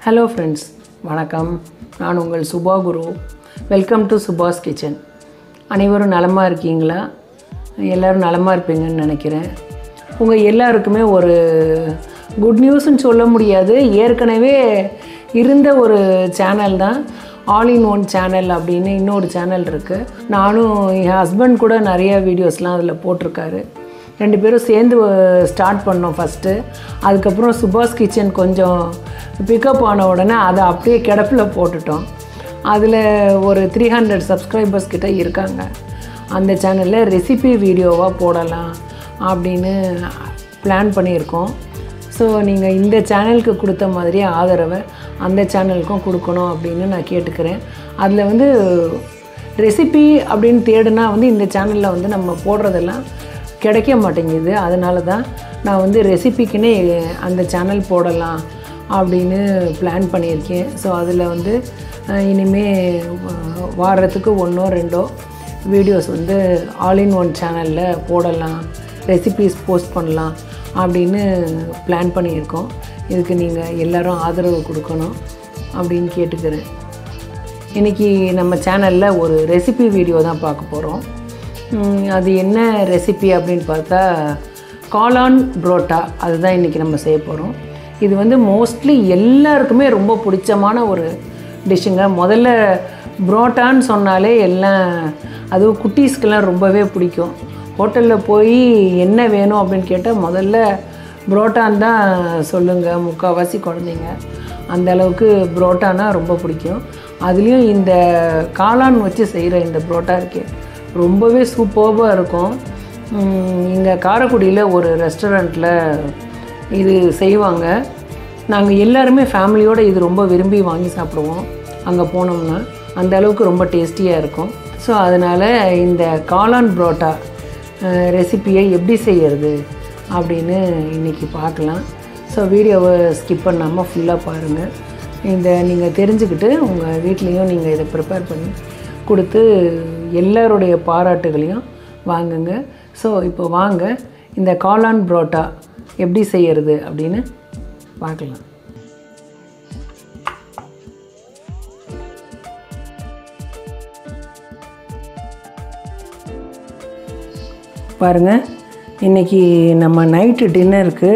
hello friends வணக்கம் நான் உங்கள் சுபா குரு வெல்கம் டு சுபாஸ் கிச்சன் அனைவரும் நலமாக இருக்கீங்களா எல்லோரும் நலமாக இருப்பீங்கன்னு நினைக்கிறேன் உங்கள் எல்லாருக்குமே ஒரு குட் நியூஸ்னு சொல்ல முடியாது ஏற்கனவே இருந்த ஒரு சேனல் தான் ஆல் இன் ஒன் சேனல் அப்படின்னு இன்னொரு சேனல் இருக்குது நானும் என் ஹஸ்பண்ட் கூட நிறைய வீடியோஸ்லாம் அதில் போட்டிருக்காரு ரெண்டு பேரும் சேர்ந்து ஸ்டார்ட் பண்ணோம் ஃபஸ்ட்டு அதுக்கப்புறம் சுபாஷ் கிச்சன் கொஞ்சம் பிக்கப் ஆன உடனே அதை அப்படியே கிடப்பில் போட்டுட்டோம் அதில் ஒரு த்ரீ ஹண்ட்ரட் சப்ஸ்கிரைபர்ஸ் கிட்ட இருக்காங்க அந்த சேனலில் ரெசிபி வீடியோவாக போடலாம் அப்படின்னு பிளான் பண்ணியிருக்கோம் ஸோ நீங்கள் இந்த சேனலுக்கு கொடுத்த மாதிரியே ஆதரவை அந்த சேனலுக்கும் கொடுக்கணும் அப்படின்னு நான் கேட்டுக்கிறேன் அதில் வந்து ரெசிபி அப்படின்னு தேடுனா வந்து இந்த சேனலில் வந்து நம்ம போடுறதெல்லாம் கிடைக்க மாட்டேங்குது அதனால தான் நான் வந்து ரெசிபிக்குன்னே அந்த சேனல் போடலாம் அப்படின்னு பிளான் பண்ணியிருக்கேன் ஸோ அதில் வந்து அஹ், இனிமே வா- வாரத்துக்கு ஒன்றோ ரெண்டோ வீடியோஸ் வந்து ஆல் இன் ஒன் சேனலில் போடலாம் ரெசிபீஸ் போஸ்ட் பண்ணலாம் அப்படின்னு பிளான் பண்ணியிருக்கோம் இதுக்கு நீங்கள் எல்லாரும் ஆதரவு கொடுக்கணும் அப்படின்னு கேட்டுக்கிறேன் இன்றைக்கி நம்ம சேனலில் ஒரு ரெசிபி வீடியோ தான் பார்க்க போகிறோம் அது என்ன ரெசிபி அப்படின்னு பார்த்தா காளான் புரோட்டா அதுதான் இன்றைக்கி நம்ம செய்ய போகிறோம் இது வந்து மோஸ்ட்லி எல்லாருக்குமே ரொம்ப பிடிச்சமான ஒரு டிஷ்ஷுங்க முதல்ல புரோட்டான்னு சொன்னாலே எல்லாம் அதுவும் குட்டீஸ்க்கெல்லாம் ரொம்பவே பிடிக்கும் ஹோட்டலில் போய் என்ன வேணும் அப்படின்னு கேட்டால் முதல்ல புரோட்டான் தான் சொல்லுங்கள் முக்கால்வாசி குழந்தைங்க அந்த அளவுக்கு புரோட்டானா ரொம்ப பிடிக்கும் அதுலேயும் இந்த காளான் வச்சு செய்கிற இந்த புரோட்டா இருக்கே ரொம்பவே சூப்பர்பாக இருக்கும் இங்கே காரைக்குடியில் ஒரு ரெஸ்டாரண்ட்டில் இது செய்வாங்க நாங்கள் எல்லாருமே ஃபேமிலியோடு இது ரொம்ப விரும்பி வாங்கி சாப்பிடுவோம் அங்கே போனோம்னா அந்த அளவுக்கு ரொம்ப டேஸ்டியாக இருக்கும் ஸோ அதனால் இந்த காளான் புரோட்டா ரெசிப்பியை எப்படி செய்யறது அப்படின்னு இன்றைக்கி பார்க்கலாம் ஸோ வீடியோவை ஸ்கிப் பண்ணாமல் ஃபுல்லாக பாருங்கள் இந்த நீங்கள் தெரிஞ்சுக்கிட்டு உங்கள் வீட்லேயும் நீங்கள் இதை ப்ரிப்பேர் பண்ணி கொடுத்து எல்லாருடைய பாராட்டுகளையும் வாங்குங்க ஸோ இப்போ வாங்க இந்த காளான் புரோட்டா எப்படி செய்யறது அப்படின்னு பார்க்கலாம் பாருங்கள் இன்றைக்கி நம்ம நைட்டு டின்னருக்கு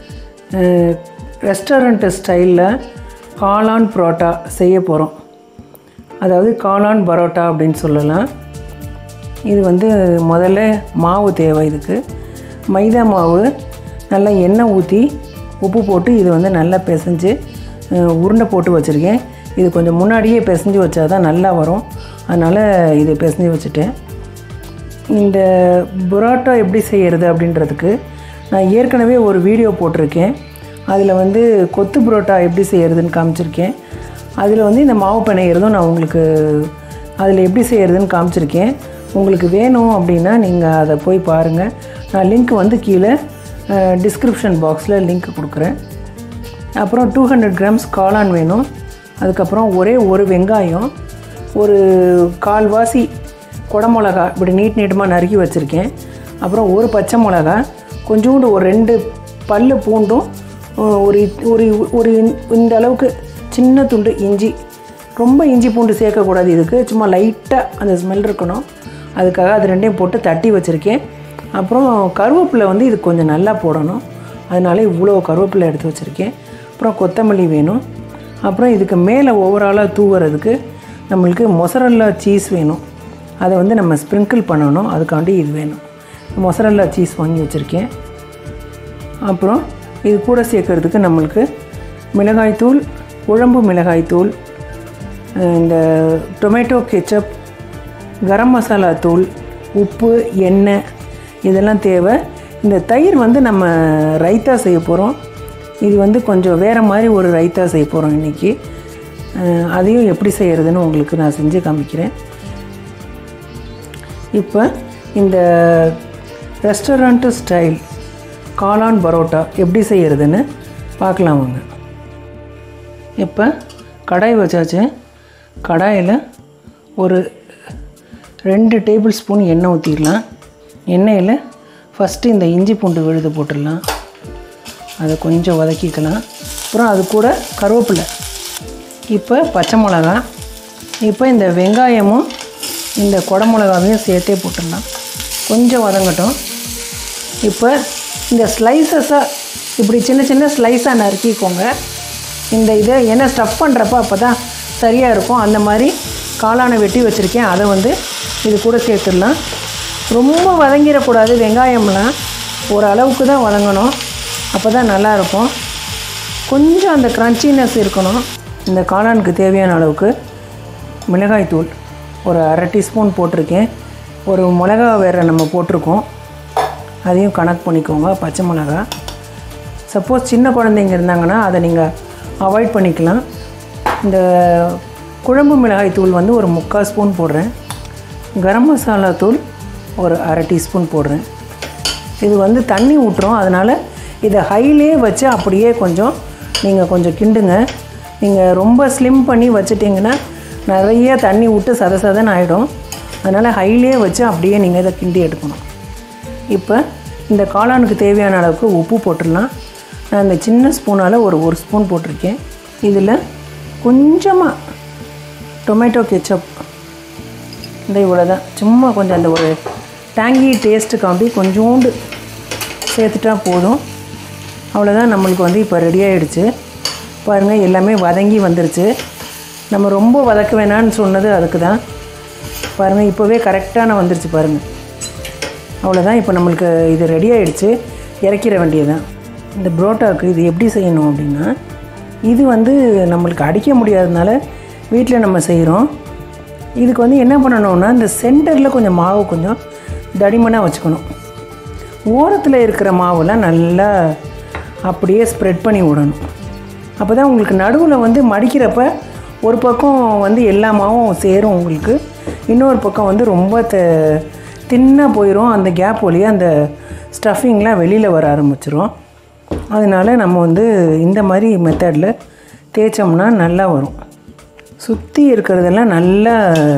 ரெஸ்டாரண்ட்டு ஸ்டைலில் காளான் புரோட்டா செய்ய போகிறோம் அதாவது காளான் பரோட்டா அப்படின்னு சொல்லலாம் இது வந்து முதல்ல மாவு தேவை இதுக்கு மைதா மாவு நல்லா எண்ணெய் ஊற்றி உப்பு போட்டு இது வந்து நல்லா பிசைஞ்சு அஹ், உருண்டை போட்டு வச்சுருக்கேன் இது கொஞ்சம் முன்னாடியே பிசைஞ்சு வச்சா தான் நல்லா வரும் அதனால் இது பிசைஞ்சு வச்சுட்டேன் இந்த புரோட்டா எப்படி செய்கிறது அப்படின்றதுக்கு நான் ஏற்கனவே ஒரு வீடியோ போட்டிருக்கேன் அதில் வந்து கொத்து புரோட்டா எப்படி செய்கிறதுன்னு காமிச்சிருக்கேன் அதில் வந்து இந்த மாவு பிணையிறதும் நான் உங்களுக்கு அதில் எப்படி செய்கிறதுன்னு காமிச்சிருக்கேன் உங்களுக்கு வேணும் அப்படின்னா நீங்கள் அதை போய் பாருங்கள் நான் லிங்க் வந்து கீழே டிஸ்கிரிப்ஷன் பாக்ஸில் லிங்க் கொடுக்குறேன் அப்புறம் டூ ஹண்ட்ரட் கிராம்ஸ் காளான் வேணும் அதுக்கப்புறம் ஒரே ஒரு வெங்காயம் ஒரு கால்வாசி குடமிளகா இப்படி நீட் நீட்டமாக நறுக்கி வச்சுருக்கேன் அப்புறம் ஒரு பச்சை மிளகா கொஞ்சோண்டு ஒரு ரெண்டு பல்லு பூண்டும் அஹ், ஒரு ஒரு ஒரு இந்த அளவுக்கு சின்ன துண்டு இஞ்சி ரொம்ப இஞ்சி பூண்டு சேர்க்கக்கூடாது இதுக்கு சும்மா லைட்டாக அந்த ஸ்மெல் இருக்கணும் அதுக்காக அது ரெண்டையும் போட்டு தட்டி வச்சுருக்கேன் அப்புறம் கருவேப்பிலை வந்து இது கொஞ்சம் நல்லா போடணும் அதனால இவ்வளோ கருவேப்பிலை எடுத்து வச்சுருக்கேன் அப்புறம் கொத்தமல்லி வேணும் அப்புறம் இதுக்கு மேலே ஓவராலாக தூவுறதுக்கு நம்மளுக்கு மொசரல்லா சீஸ் வேணும் அதை வந்து நம்ம ஸ்ப்ரிங்கிள் பண்ணணும் அதுக்காண்டி இது வேணும் மொசரல்லா சீஸ் வாங்கி வச்சுருக்கேன் அப்புறம் இது கூட சேர்க்கறதுக்கு நம்மளுக்கு மிளகாய்த்தூள் குழம்பு மிளகாய்த்தூள் அஹ் இந்த டொமேட்டோ கெச்சப் கரம் மசாலா தூள் உப்பு எண்ணெய் இதெல்லாம் தேவை இந்த தயிர் வந்து நம்ம ரைத்தா செய்ய போகிறோம் இது வந்து கொஞ்சம் வேறு மாதிரி ஒரு ரைத்தா செய்ய போகிறோம் இன்றைக்கி அதையும் எப்படி செய்கிறதுன்னு உங்களுக்கு நான் செஞ்சு காமிக்கிறேன் இப்போ இந்த ரெஸ்டாரண்ட்டு ஸ்டைல் காளான் பரோட்டா எப்படி செய்கிறதுன்னு பார்க்கலாம் வாங்க இப்போ கடாய் வச்சாச்சு கடாயில் ஒரு ரெண்டு டேபிள் ஸ்பூன் எண்ணெய் ஊற்றிடலாம் எண்ணெயில் ஃபஸ்ட்டு இந்த இஞ்சி பூண்டு விழுது போட்டுடலாம் அதை கொஞ்சம் வதக்கிக்கலாம் அப்புறம் அது கூட கருவேப்பிலை இப்போ பச்சை மிளகா இப்போ இந்த வெங்காயமும் இந்த குடமிளகாவையும் சேர்த்தே போட்டுடலாம் கொஞ்சம் வதங்கட்டும் இப்போ இந்த ஸ்லைசஸாக இப்படி சின்ன சின்ன ஸ்லைஸாக நறுக்கிக்கோங்க இந்த இதை ஏன்னா ஸ்டஃப் பண்ணுறப்ப அப்போ தான் சரியாக இருக்கும் அந்த மாதிரி காளானை வெட்டி வச்சுருக்கேன் அதை வந்து இது கூட சேர்த்துடலாம் ரொம்ப வதங்கிடக்கூடாது வெங்காயம்லாம் ஒரு அளவுக்கு தான் வதங்கணும் அப்போ தான் நல்லாயிருக்கும் கொஞ்சம் அந்த க்ரன்ச்சினஸ் இருக்கணும் இந்த காளானுக்கு தேவையான அளவுக்கு மிளகாய்த்தூள் ஒரு அரை டீஸ்பூன் போட்டிருக்கேன் ஒரு மிளகா வேறு நம்ம போட்டிருக்கோம் அதையும் கணக்கு பண்ணிக்கோங்க பச்சை மிளகா சப்போஸ் சின்ன குழந்தைங்க இருந்தாங்கன்னா அதை நீங்கள் அவாய்ட் பண்ணிக்கலாம் இந்த குழம்பு மிளகாய் தூள் வந்து ஒரு முக்கால் ஸ்பூன் போடுறேன் கரம் மசாலா தூள் ஒரு அரை டீஸ்பூன் போடுறேன் இது வந்து தண்ணி ஊட்டுறோம் அதனால் இதை ஹைலே வச்சு அப்படியே கொஞ்சம் நீங்கள் கொஞ்சம் கிண்டுங்க நீங்கள் ரொம்ப ஸ்லிம் பண்ணி வச்சிட்டிங்கன்னா நிறைய தண்ணி விட்டு சத சதன்னு ஆகிடும் அதனால் ஹைலே வச்சு அப்படியே நீங்கள் இதை கிண்டி எடுக்கணும் இப்போ இந்த காளானுக்கு தேவையான அளவுக்கு உப்பு போட்டுடலாம் நான் இந்த சின்ன ஸ்பூனால் ஒரு ஒரு ஸ்பூன் போட்டிருக்கேன் இதில் கொஞ்சமாக டொமேட்டோ கெச்சப் இந்த இவ்வளோ தான் சும்மா கொஞ்சம் அந்த ஒரு டேங்கி டேஸ்ட்டுக்காண்டி கொஞ்சோண்டு சேர்த்துட்டா போதும் அவ்வளோதான் நம்மளுக்கு வந்து இப்போ ரெடி ஆகிடுச்சு பாருங்கள் எல்லாமே வதங்கி வந்துருச்சு நம்ம ரொம்ப வதக்க வேணான்னு சொன்னது அதுக்கு தான் பாருங்கள் இப்போவே கரெக்டான வந்துருச்சு பாருங்கள் அவ்வளோதான் இப்போ நம்மளுக்கு இது ரெடி ஆகிடுச்சு இறக்கிற வேண்டியதுதான் இந்த புரோட்டாவுக்கு இது எப்படி செய்யணும் அப்படின்னா இது வந்து நம்மளுக்கு அடிக்க முடியாததுனால வீட்டில் நம்ம செய்கிறோம் இதுக்கு வந்து என்ன பண்ணணும்னா இந்த சென்டரில் கொஞ்சம் மாவு கொஞ்சம் தடிமனாக வச்சுக்கணும் ஓரத்தில் இருக்கிற மாவுலாம் நல்லா அப்படியே ஸ்ப்ரெட் பண்ணி விடணும் அப்போ தான் உங்களுக்கு நடுவில் வந்து மடிக்கிறப்ப ஒரு பக்கம் வந்து எல்லா மாவும் சேரும் உங்களுக்கு இன்னொரு பக்கம் வந்து ரொம்ப த தின்னாக போயிடும் அந்த கேப் வழியாக அந்த ஸ்டஃபிங்லாம் வெளியில் வர ஆரம்பிச்சிரும் அதனால நம்ம வந்து இந்த மாதிரி மெத்தடில் தேய்ச்சோம்னா நல்லா வரும் சுற்றி இருக்கிறதெல்லாம் நல்லா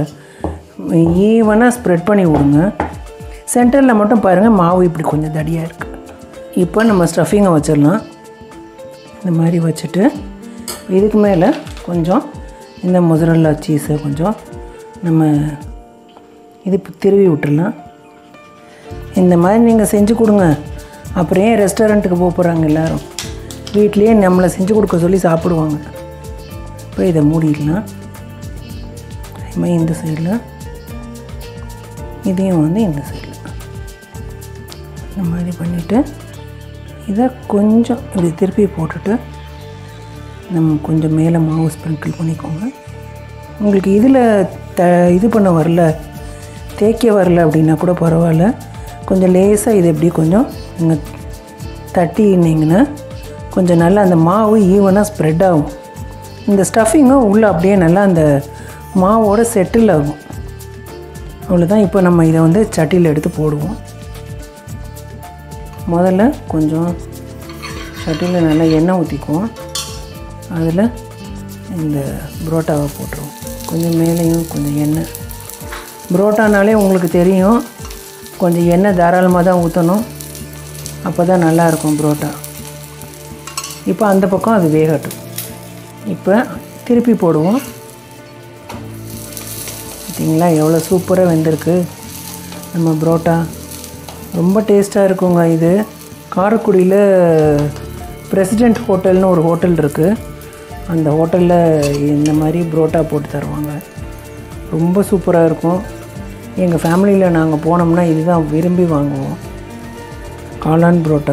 ஈவனாக ஸ்ப்ரெட் பண்ணி விடுங்க சென்டரில் மட்டும் பாருங்கள் மாவு இப்படி கொஞ்சம் தடியாக இருக்குது இப்போ நம்ம ஸ்டஃபிங்கை வச்சிடலாம் இந்த மாதிரி வச்சுட்டு இதுக்கு மேலே கொஞ்சம் இந்த மொசரல்லா சீஸை கொஞ்சம் நம்ம இது திருவி விட்டுடலாம் இந்த மாதிரி நீங்கள் செஞ்சு கொடுங்க அப்புறம் ஏன் ரெஸ்டாரண்ட்டுக்கு போக போகிறாங்க எல்லோரும் வீட்லேயே நம்மளை செஞ்சு கொடுக்க சொல்லி சாப்பிடுவாங்க இப்போ இதை மூடிடலாம் அதுமாதிரி இந்த சைடில் இதையும் வந்து இந்த சைடில் இந்த மாதிரி பண்ணிவிட்டு இதை கொஞ்சம் இப்படி திருப்பி போட்டுட்டு நம்ம கொஞ்சம் மேலே மாவு ஸ்ப்ரிங்கிள் பண்ணிக்கோங்க உங்களுக்கு இதில் த இது பண்ண வரல தேய்க்க வரல அப்படின்னா கூட பரவாயில்ல கொஞ்சம் லேசாக இது எப்படி கொஞ்சம் நீங்கள் தட்டினீங்கன்னா கொஞ்சம் நல்லா அந்த மாவு ஈவனாக ஸ்ப்ரெட் ஆகும் இந்த ஸ்டஃபிங்கும் உள்ளே அப்படியே நல்லா அந்த மாவோட செட்டில் ஆகும் அவ்வளோதான் இப்போ நம்ம இதை வந்து சட்டியில் எடுத்து போடுவோம் முதல்ல கொஞ்சம் சட்டியில் நல்லா எண்ணெய் ஊற்றிக்குவோம் அதில் இந்த புரோட்டாவை போட்டுருவோம் கொஞ்சம் மேலேயும் கொஞ்சம் எண்ணெய் புரோட்டானாலே உங்களுக்கு தெரியும் கொஞ்சம் எண்ணெய் தாராளமாக தான் ஊற்றணும் அப்போ தான் நல்லாயிருக்கும் புரோட்டா இப்போ அந்த பக்கம் அது வேகட்டும் இப்போ திருப்பி போடுவோம் பார்த்தீங்களா எவ்வளோ சூப்பராக வெந்திருக்கு நம்ம புரோட்டா ரொம்ப டேஸ்ட்டாக இருக்குங்க இது காரைக்குடியில் பிரசிடெண்ட் ஹோட்டல்னு ஒரு ஹோட்டல் இருக்குது அந்த ஹோட்டலில் இந்த மாதிரி புரோட்டா போட்டு தருவாங்க ரொம்ப சூப்பராக இருக்கும் எங்கள் ஃபேமிலியில் நாங்கள் போனோம்னா இதுதான் விரும்பி வாங்குவோம் காளான் புரோட்டா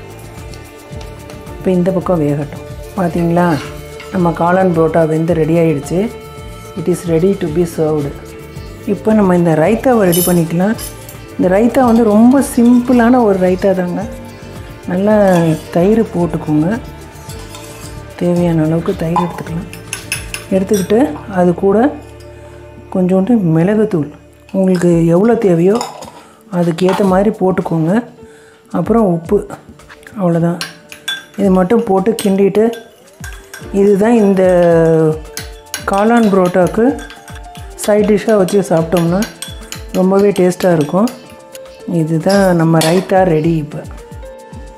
இப்போ இந்த பக்கம் வேகட்டும் பார்த்தீங்களா நம்ம காளான் புரோட்டா வெந்து ரெடி ஆகிடுச்சு it is ready to be served இப்போ நம்ம இந்த ரைத்தாவை ரெடி பண்ணிக்கலாம் இந்த ரைத்தா வந்து ரொம்ப சிம்பிளான ஒரு ரைத்தா தாங்க நல்லா தயிர் போட்டுக்கோங்க தேவையான அளவுக்கு தயிர் எடுத்துக்கலாம் எடுத்துக்கிட்டு அது கூட கொஞ்சோண்டு மிளகுத்தூள் உங்களுக்கு எவ்வளோ தேவையோ அதுக்கு ஏற்ற மாதிரி போட்டுக்கோங்க அப்புறம் உப்பு அவ்வளோதான் இது மட்டும் போட்டு கிண்டிட்டு இதுதான் இந்த காளான் புரோட்டாவுக்கு சைட் டிஷ்ஷாக வச்சு சாப்பிட்டோம்னா ரொம்பவே டேஸ்ட்டாக இருக்கும் இதுதான் நம்ம ரைத்தா ரெடி இப்போ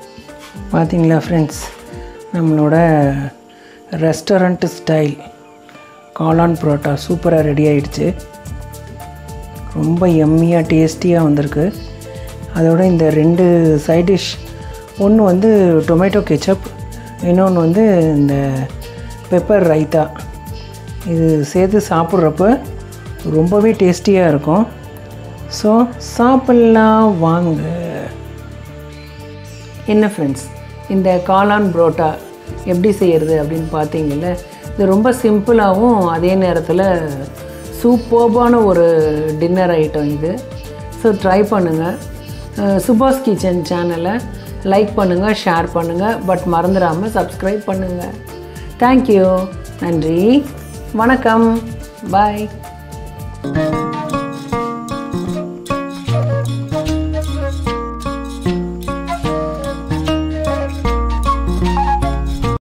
பார்த்தீங்களா ஃப்ரெண்ட்ஸ் நம்மளோட ரெஸ்டாரண்ட் ஸ்டைல் காளான் புரோட்டா சூப்பராக ரெடி ஆயிடுச்சு ரொம்ப எம்மியாக டேஸ்டியாக வந்திருக்கு அதோட இந்த ரெண்டு சைட் டிஷ் ஒன்று வந்து டொமேட்டோ கெச்சப் இன்னொன்று வந்து இந்த பெப்பர் ரைத்தா இது சேர்த்து சாப்பிட்றப்ப ரொம்பவே டேஸ்டியாக இருக்கும் ஸோ சாப்பிட்லாம் வாங்க என்ன ஃப்ரெண்ட்ஸ் இந்த காளான் புரோட்டா எப்படி செய்கிறது அப்படின்னு பார்த்தீங்கல்ல இது ரொம்ப சிம்பிளாகவும் அதே நேரத்தில் சூப்பர்பான ஒரு டின்னர் ஐட்டம் இது ஸோ ட்ரை பண்ணுங்கள் சுபாஷ் கிச்சன் சேனலை லைக் பண்ணுங்கள் ஷேர் பண்ணுங்கள் பட் மறந்துடாமல் சப்ஸ்கிரைப் பண்ணுங்கள் தேங்க்யூ நன்றி வணக்கம் பாய்